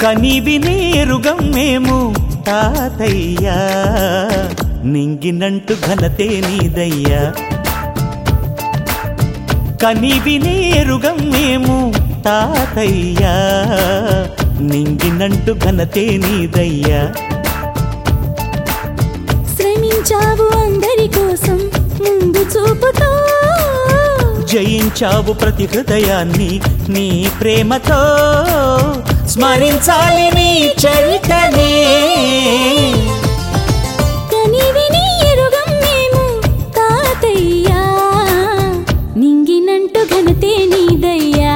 కనివి నేరుగం మేము తాతయ్యా నింగినంటు ఘనతే నీదయ్యా కనివి నేరుగం మేము తాతయ్యా నింగినంటు ఘనతే నీదయ్యా శ్రమించావు అందరి కోసం ముందు చూపుతో జయించావు ప్రతి హృదయాన్ని నీ ప్రేమతో స్మరించాలి నీ చరితనే కనివి నీరుగం మేము తాతయ్యా నింగినంటు ఘనతే నీదయ్యా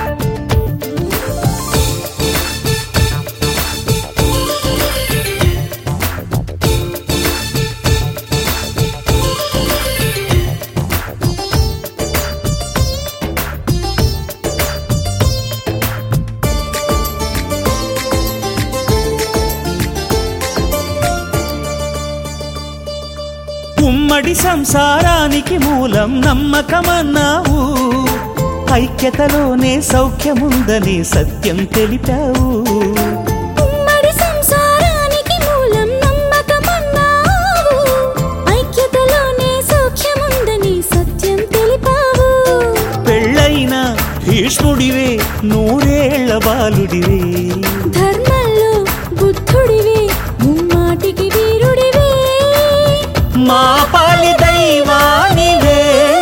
ఉమ్మడి సంసారానికి మూలం నమ్మకమన్నావు ఐక్యతలోనే సౌఖ్యముందని సత్యం తెలిపావు ఉమ్మడి సంసారానికి మూలం నమ్మకమన్నావు ఐక్యతలోనే సౌఖ్యముందని సత్యం తెలిపావు పెళ్ళైన భీష్ముడివే నూరేళ్ల బాలుడివే ధర్మంలో బుద్ధుడివే ముమ్మాటికి వీరుడివే మా పాలి దైవానివే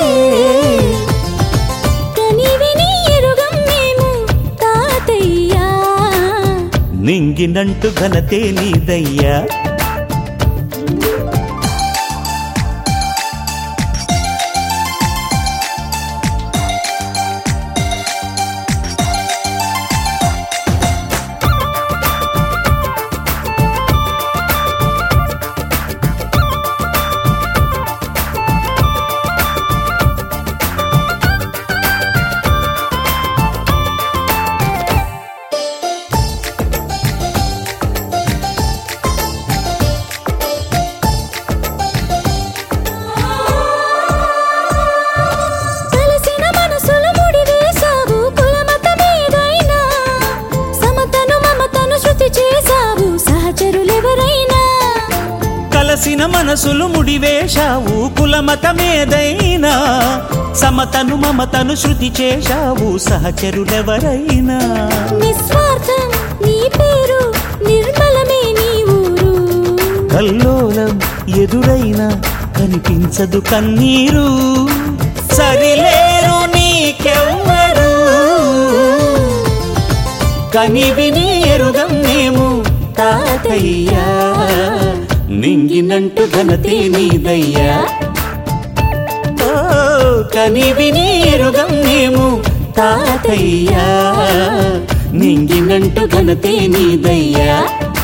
కనివి నీరుగం మేము తాతయ్యా నింగినంటు ఘనతే నీదయ్యా కలిసిన మనసులు ముడివేశావు కులమతమేదైనా సమతను మమతను శృతి చేశావు సహచరులెవరైనా కలసిన మనసులు ముడివేశావు కులమతమేదైనా సమతను మమతను శృతి చేశావు సహచరులెవరైనా నిస్వార్థం నీ పేరు నిర్మలమే నీ ఊరు కల్లోలం ఎదురైనా కనిపించదు కన్నీరు సరిలేరు నీకెవ్వరు కనివి ఎరుగం మేము తాతయ్యా నింగినంటు ఘనతే నీదయ్యా ఓ, కనివి ఎరుగం మేము తాతయ్యా నింగినంటు ఘనతే నీదయ్యా